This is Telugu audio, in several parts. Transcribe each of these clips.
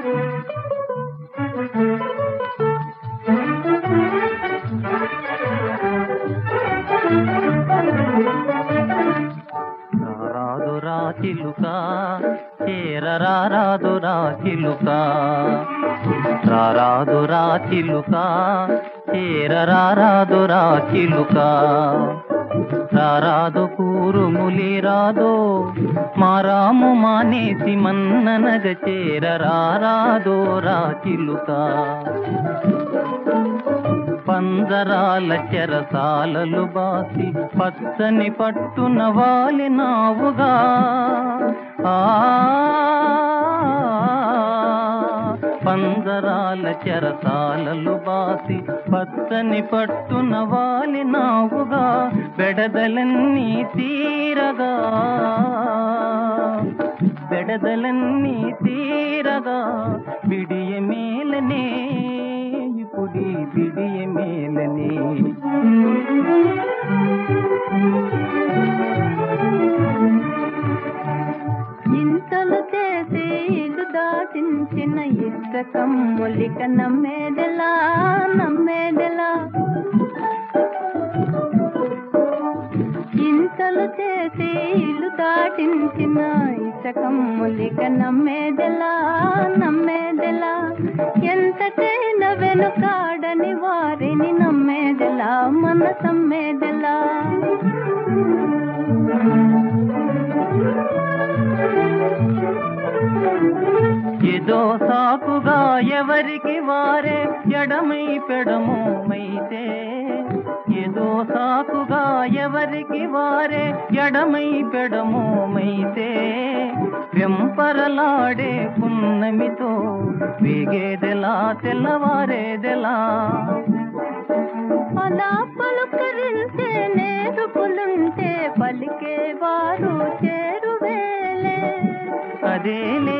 రారాదురా చిలుక చేరరారాదురా చిలుక రారాదురా చిలుక చేరరారాదురా చిలుక రారాదు కూరుములి రాదో మారాము మానేసి మన్ననగ చేరరారాదో రా చిలుక పంజరాల చెరసాలలు బాసి పచ్చని పట్టున వాలినావుగా ఆ పంజరాల చెరసాలలు బాసి పచ్చని పట్టున వాలినావుగా బెడదలన్నీ తీరగా బెడదలన్నీ తీరగా బిడియ మేలనే ఇప్పుడి బిడియ మేలనే ఇంతలు చేసి ఇల్లు దాచించిన ఇష్టకం మొలిక నమ్మేదెలా నమ్మేదెలా ఇంతలు చేసి ఇల్లు దాటించిన ఇష్టకం మొలిక నమ్మేదెలా నమ్మేదెలా ఎంతకైనా వెనుకాడని వారిని నమ్మేదెలా మనసమ్మేదెలా ఏదో సాకుగా ఎవరికి వారే ఎడమై పెడమోమైతే ఏదో సాకుగా ఎవరికి వారే ఎడమై పెడమోమైతే వెంపరలాడే పున్నమితో వేగేదెలా తెల్లవారేదెలా అలా పలుకరించే నేరుపులుంటే పలికేవారు చేరువేలే అదేలే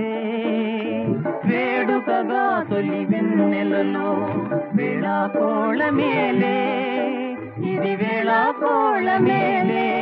వేడుకగా తొలి వెన్నెలలో వేళా కోళమేలే ఇది వేళా కోళమేలే